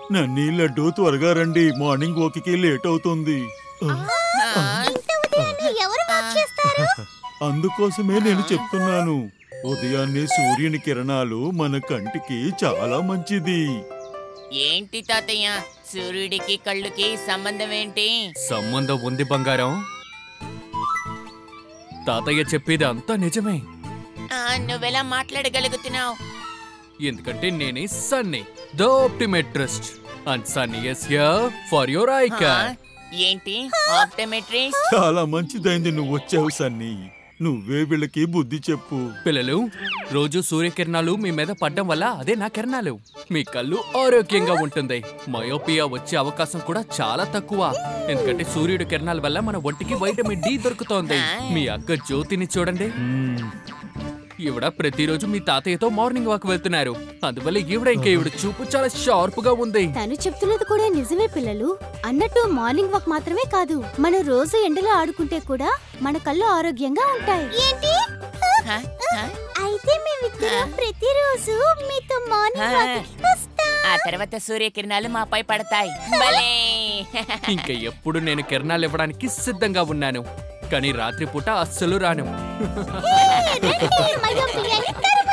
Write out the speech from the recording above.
నన్నీ లడ్డు త్వరగా రండి morning వాక్కి late అవుతుంది ఆ, ఇంత ఉదయాన్నే ఎవరు వాక్ చేస్తారు అందుకోసమే నేను చెప్తున్నాను ఉదయాన్నే సూర్యుని కిరణాలు మన కంటికి చాలా మంచిది ఏంటి తాతయ్య సూర్యుడికి కళ్ళుకి సంబంధం ఏంటి సంబంధం ఉంది బంగారం తాతయ్య చెప్పేది అంతా నిజమే ఆ, నువ్వెలా మాట్లాడగలుగుతున్నావు ఎందుకంటే నేనే Sunny the optometrist and Sunny is here for your eye care ఏంటి ఆప్టోమెట్రిస్ట్ చాలా మంచిదైంది నువ్వు వచ్చావు సన్నీ నువ్వే వీళ్ళకి బుద్ధి చెప్పు పిల్లలు రోజు సూర్యకిరణాలు మీ మీద పడ్డం వల్ల అదే నా కిరణాలు మీ కళ్ళు ఆరోగ్యంగా ఉంటుంది మయోపియా వచ్చే అవకాశం కూడా చాలా తక్కువ ఎందుకంటే సూర్యుడి కిరణాల వల్ల మన ఒంటికి వైటమిన్ డి దొరుకుతోంది మీ అక్క జ్యోతిని చూడండి మ్మ్. ఈవిడ ప్రతిరోజు మీ తాతయ్యతో మార్నింగ్ వాక్ వెళ్తున్నారు అందువల్ల ఈవిడ ఇంకా ఈవిడ చూపు చాలా షార్ప్ గా ఉంది తను చెప్తున్నది కూడా నిజమే పిల్లలు అన్నట్టు మార్నింగ్ వాక్ మాత్రమే కాదు మనం రోజు ఎండలో ఆడుకుంటే కూడా మన కళ్ళు ఆరోగ్యంగా ఉంటాయి ఏంటి హ? హ? అయితే మేమిద్దరం ప్రతిరోజు మీతో మార్నింగ్ వాక్ వస్తాం ఆ తర్వాత సూర్యకిరణాలు మాపై పడతాయి భలే ఇంకా ఎప్పుడు నేను కిరణాలు ఇవ్వడానికి సిద్ధంగా ఉన్నాను కానీ రాత్రిపూట అస్సలు రాను రండి, మయం బిర్యానీ తరువాత